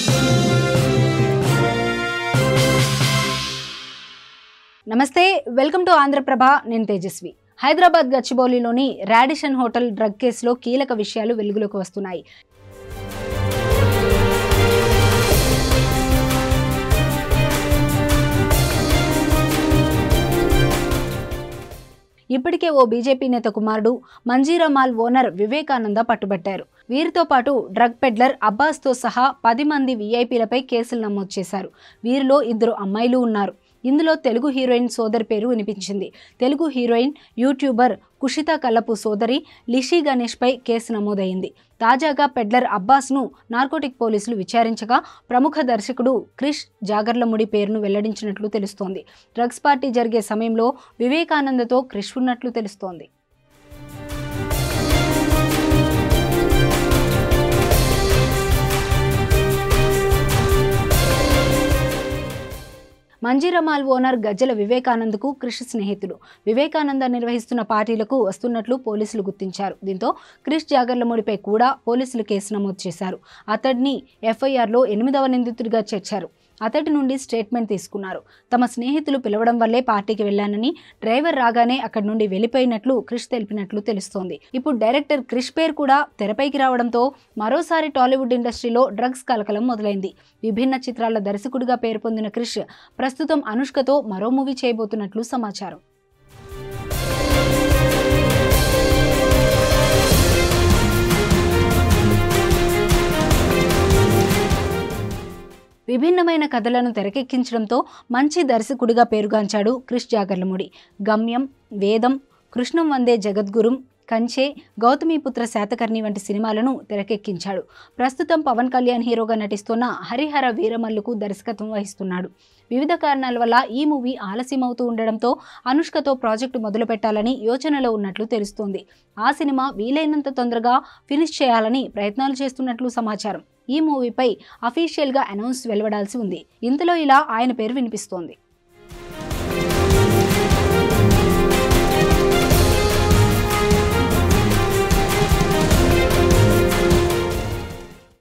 నమస్తే welcome to Andhra Prabha నేను తేజస్వి హైదరాబాద్ గచ్చిబౌలిలోని రాడిషన్ హోటల్ డ్రగ్ కేసులో కీలక విషయాలు వెలుగులోకి వస్తున్నాయి ఇప్పటికే ఓ బీజేపీ నేత కుమారుడు మంజీరా మాల్ ఓనర్ వివేకానంద పట్టుబట్టారు వీరితో పాటు డ్రగ్ పెడ్లర్ అబ్బాస్తో సహా పది మంది వీఐపీలపై కేసులు నమోదు చేశారు వీరిలో ఇద్దరు అమ్మాయిలు ఉన్నారు ఇందులో తెలుగు హీరోయిన్ సోదరి పేరు వినిపించింది తెలుగు హీరోయిన్ యూట్యూబర్ కుషిత కల్లపు సోదరి లిషి గణేష్పై కేసు నమోదైంది తాజాగా పెడ్లర్ అబ్బాస్ను నార్కోటిక్ పోలీసులు విచారించగా ప్రముఖ దర్శకుడు క్రిష్ జాగర్లముడి పేరును వెల్లడించినట్లు తెలుస్తోంది డ్రగ్స్ పార్టీ జరిగే సమయంలో వివేకానందతో క్రిష్ ఉన్నట్లు తెలుస్తోంది మంజీరమాల్ ఓనర్ గజ్జల వివేకానంద్కు క్రిష్ స్నేహితులు వివేకానంద నిర్వహిస్తున్న పార్టీలకు వస్తున్నట్లు పోలీసులు గుర్తించారు దీంతో క్రిష్ జాగర్లమూడిపై కూడా పోలీసులు కేసు నమోదు చేశారు అతడిని ఎఫ్ఐఆర్లో ఎనిమిదవ నిందితుడిగా చేర్చారు అతడి నుండి స్టేట్మెంట్ తీసుకున్నారు తమ స్నేహితులు పిలవడం వల్లే పార్టీకి వెళ్లానని డ్రైవర్ రాగానే అక్కడి నుండి వెళ్లిపోయినట్లు క్రిష్ తెలిపినట్లు తెలుస్తోంది ఇప్పుడు డైరెక్టర్ క్రిష్ పేరు కూడా తెరపైకి రావడంతో మరోసారి టాలీవుడ్ ఇండస్ట్రీలో డ్రగ్స్ కలకలం మొదలైంది విభిన్న చిత్రాల దర్శకుడిగా పేరు పొందిన క్రిష్ ప్రస్తుతం అనుష్కతో మరో మూవీ చేయబోతున్నట్లు సమాచారం విభిన్నమైన కథలను తెరకెక్కించడంతో మంచి దర్శకుడిగా పేరుగాంచాడు క్రిష్ జాగర్లముడి గమ్యం వేదం కృష్ణం వందే జగద్గురుం కంచే గౌతమిపుత్ర శాతకర్ణి వంటి సినిమాలను తెరకెక్కించాడు ప్రస్తుతం పవన్ కళ్యాణ్ హీరోగా నటిస్తున్న హరిహర వీరమల్లుకు దర్శకత్వం వహిస్తున్నాడు వివిధ కారణాల వల్ల ఈ మూవీ ఆలస్యమవుతూ ఉండడంతో అనుష్కతో ప్రాజెక్టు మొదలు పెట్టాలని యోచనలో ఉన్నట్లు తెలుస్తోంది ఆ సినిమా వీలైనంత తొందరగా ఫినిష్ చేయాలని ప్రయత్నాలు చేస్తున్నట్లు సమాచారం ఈ మూవీపై అఫీషియల్గా అనౌన్స్ వెలువడాల్సి ఉంది ఇంతలో ఇలా ఆయన పేరు వినిపిస్తోంది